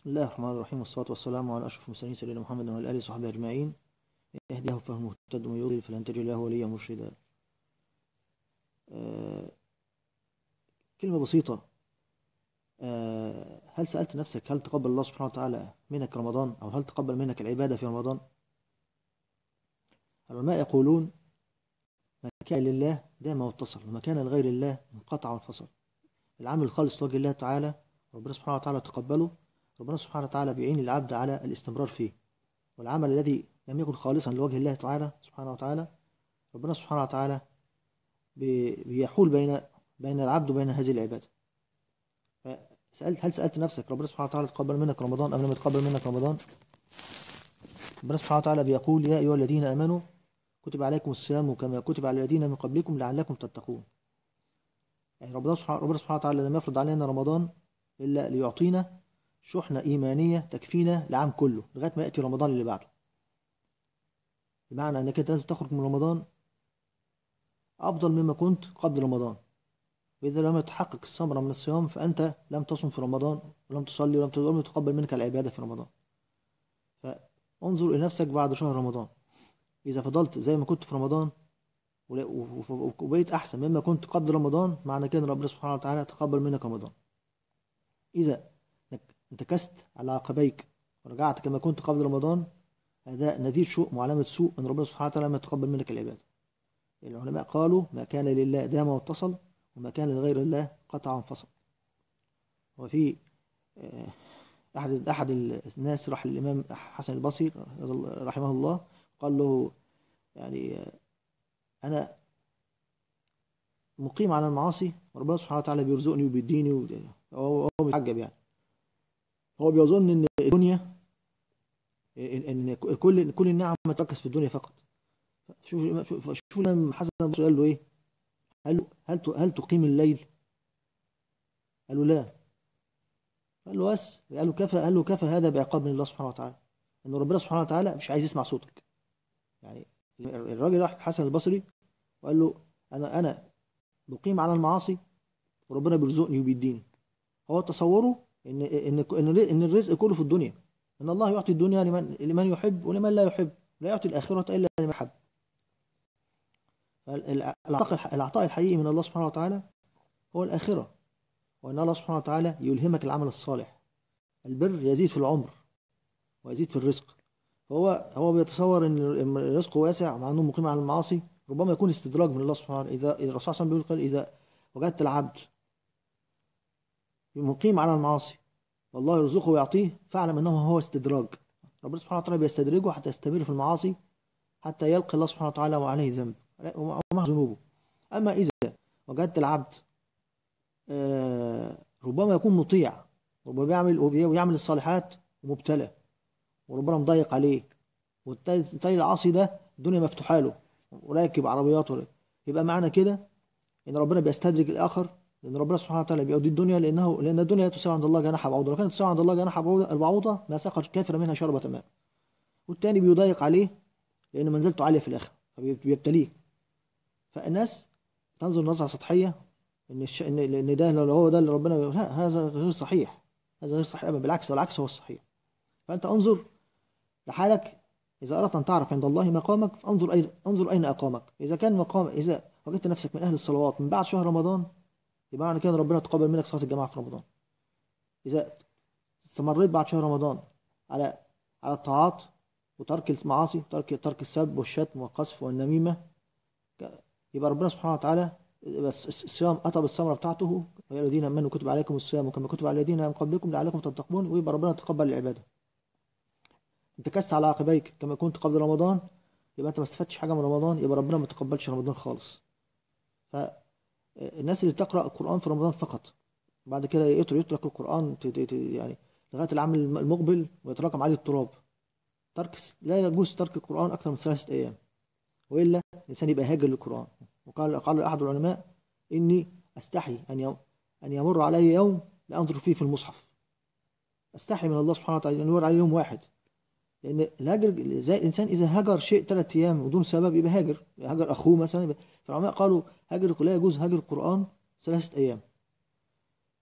بسم الله الرحمن الرحيم والصلاة والسلام على أشرف المرسلين سيدنا محمد وعلى آله وصحبه أجمعين يهديه فهو مهتد ومن يضلل فلن تجد له وليا مرشدا آه كلمة بسيطة آه هل سألت نفسك هل تقبل الله سبحانه وتعالى منك رمضان أو هل تقبل منك العبادة في رمضان العلماء يقولون ما كان لله دام واتصل وما كان لغير الله انقطع وانفصل العمل الخالص لوجه الله تعالى ربنا سبحانه وتعالى تقبله ربنا سبحانه وتعالى بيعين العبد على الاستمرار فيه والعمل الذي لم يكن خالصا لوجه الله تعالى سبحانه وتعالى ربنا سبحانه وتعالى بيحول بين بين العبد وبين هذه العبادة سألت هل سألت نفسك ربنا سبحانه وتعالى تقبل منك رمضان أم لم يتقبل منك رمضان ربنا سبحانه وتعالى بيقول يا أيها الذين آمنوا كتب عليكم الصيام كما كتب على الذين من قبلكم لعلكم تتقون يعني ربنا سبحانه ربنا سبحانه وتعالى لم يفرض علينا رمضان إلا ليعطينا شحنة إيمانية تكفينا العام كله لغاية ما يأتي رمضان اللي بعده بمعنى أنك أنت لازم تخرج من رمضان أفضل مما كنت قبل رمضان وإذا لم يتحقق الثمرة من الصيام فأنت لم تصم في رمضان ولم تصلي ولم تقبل منك العبادة في رمضان فانظر إلى نفسك بعد شهر رمضان إذا فضلت زي ما كنت في رمضان وبقيت أحسن مما كنت قبل رمضان معنى كده ربنا سبحانه وتعالى تقبل منك رمضان إذا انتكست على عقبيك ورجعت كما كنت قبل رمضان هذا نذير سوء وعلامة سوء أن ربنا سبحانه وتعالى لم يتقبل منك العبادة العلماء قالوا ما كان لله دام واتصل وما كان لغير الله قطع وانفصل وفي أحد أحد الناس راح للإمام حسن البصري رحمه الله قال له يعني أنا مقيم على المعاصي وربنا سبحانه وتعالى بيرزقني وبيديني وهو بيتعجب يعني هو بيظن ان الدنيا ان كل كل النعم تركز في الدنيا فقط شوف شوف شوف لما حسن قال له ايه قال له هل هل تقيم الليل قال له لا قال له بس قال له كفى قال له كفى هذا بعقاب من الله سبحانه وتعالى ان ربنا سبحانه وتعالى مش عايز يسمع صوتك يعني الراجل راح حسن البصري وقال له انا انا بقيم على المعاصي وربنا بيرزقني وبيديني هو تصوره ان ان ان الرزق كله في الدنيا ان الله يعطي الدنيا لمن لمن يحب ولمن لا يحب لا يعطي الاخره الا لمن يحب العطاء الحقيقي من الله سبحانه وتعالى هو الاخره وان الله سبحانه وتعالى يلهمك العمل الصالح البر يزيد في العمر ويزيد في الرزق فهو هو بيتصور ان الرزق واسع مع انه مقيم على المعاصي ربما يكون استدراج من الله سبحانه وتعالى اذا اذا الرسول صلى الله عليه وسلم بيقول اذا وجدت العبد مقيم على المعاصي والله يرزقه ويعطيه فاعلم انه هو استدراج ربنا سبحانه وتعالى بيستدرجه حتى يستمر في المعاصي حتى يلقى الله سبحانه وتعالى وعليه ذنب ومع ذنوبه اما اذا وجدت العبد ربما يكون مطيع ربما بيعمل ويعمل الصالحات ومبتلى وربنا مضيق عليه والتاني العاصي ده الدنيا مفتوحه له وراكب عربياته يبقى معنى كده ان ربنا بيستدرج الاخر لأن ربنا سبحانه وتعالى بيؤدي الدنيا لأنه لأن الدنيا تساوي عند الله جناح بعوضة لو كانت تساوي عند الله جناح البعوضة ما سقى الكافر منها شربة ماء والتاني بيضايق عليه لأن منزلته عالية في الآخرة فبيبتليه فالناس تنظر نظرة سطحية إن الش... إن إن ده لو هو ده اللي ربنا بيقول لا هذا غير صحيح هذا غير صحيح أبدا بالعكس والعكس هو الصحيح فأنت انظر لحالك إذا أردت أن تعرف عند الله مقامك فانظر أين انظر أين أقامك إذا كان مقام إذا وجدت نفسك من أهل الصلوات من بعد شهر رمضان يبقى معنى كده ربنا تقبل منك صلاه الجماعه في رمضان اذا استمريت بعد شهر رمضان على على الطاعات وترك المعاصي ترك ترك السب والشتم والقذف والنميمه يبقى ربنا سبحانه وتعالى بس الصيام اتى بالثمره بتاعته يا الذين امنوا كتب عليكم الصيام كما كتب على الذين من قبلكم لعلكم تتقون ويبقى ربنا تقبل العباده انتكست على عقبيك كما كنت قبل رمضان يبقى انت ما استفدتش حاجه من رمضان يبقى ربنا ما تقبلش رمضان خالص ف الناس اللي تقرأ القرآن في رمضان فقط بعد كده يترك القرآن يعني لغاية العام المقبل ويتراكم عليه التراب ترك لا يجوز ترك القرآن أكثر من ثلاثة أيام وإلا الإنسان يبقى هاجر للقرآن وقال قال أحد العلماء إني أستحي أن أن يمر علي يوم لأنظر فيه في المصحف أستحي من الله سبحانه وتعالى أن يمر علي يوم واحد لأن الهاجر زي الإنسان إذا هاجر شيء ثلاثة أيام بدون سبب يبقى هاجر هاجر أخوه مثلا يبقى فالعلماء قالوا هاجر لا يجوز هاجر القرآن ثلاثة أيام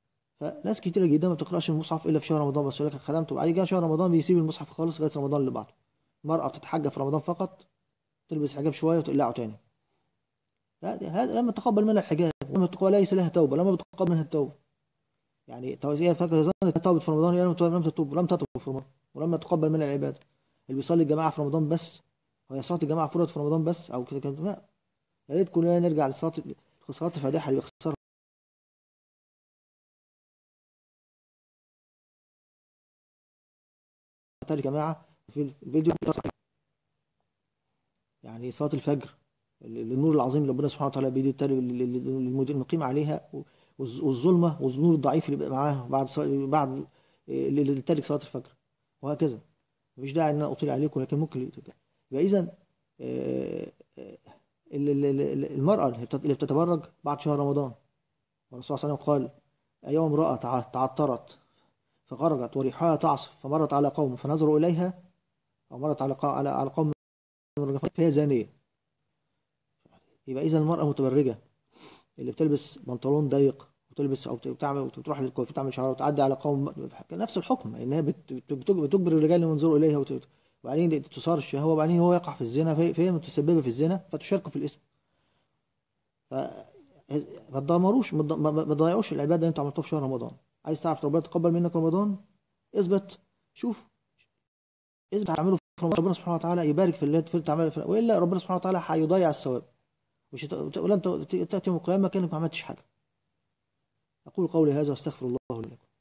فناس كتيرة جدا ما بتقرأش المصحف إلا في شهر رمضان بس يقول لك خدمته وبعد كده شهر رمضان بيسيب المصحف خالص لغاية رمضان اللي بعده المرأة بتتحجب في رمضان فقط تلبس حجاب شوية وتقلعه تاني لا هذا لما تقبل منها الحجاب ولما تقبل ليس لها توبة لما بتقبل منها التوبة يعني هي فاكرة ظنت توبت في رمضان يعني لم تتوب لم تتوب في رمضان ولما تقبل منها العبادة اللي بيصلي الجماعة في رمضان بس وهي صلاة الجماعة فرضت في رمضان بس أو كده كده لا يا ريت كلنا نرجع لصلاة الخسارات الفادحة اللي بيخسرها تاني جماعة في الفيديو يعني صلاة الفجر النور العظيم اللي ربنا سبحانه وتعالى بيدي التالي المقيم عليها والظلمة والنور الضعيف اللي بيبقى معاه بعد بعد اللي تارك صلاة الفجر وهكذا مفيش داعي ان انا اطيل عليكم لكن ممكن يبقى اذا المرأة اللي بتتبرج بعد شهر رمضان والرسول صلى الله عليه وسلم قال أيوم امرأة تعطرت فخرجت وريحها تعصف فمرت على قوم فنظروا إليها أو مرت على على على قوم فهي زانية يبقى إذا المرأة متبرجة اللي بتلبس بنطلون ضيق وتلبس أو بتعمل وتروح للكوافير تعمل شعرها وتعدي على قوم نفس الحكم إنها بتجبر الرجال أن ينظروا إليها وبعدين تصار الشهوة وبعدين هو يقع في الزنا فهي متسببة في الزنا فتشاركه في الاسم ف ما تدمروش ما تضيعوش العبادة اللي انتوا عملتوها في شهر رمضان عايز تعرف ربنا تقبل منك رمضان اثبت شوف اثبت تعمله في رمضان ربنا سبحانه وتعالى يبارك في اللي تعمله والا ربنا سبحانه وتعالى هيضيع الثواب مش ولن تاتي يوم القيامه كانك ما عملتش حاجه اقول قولي هذا واستغفر الله لكم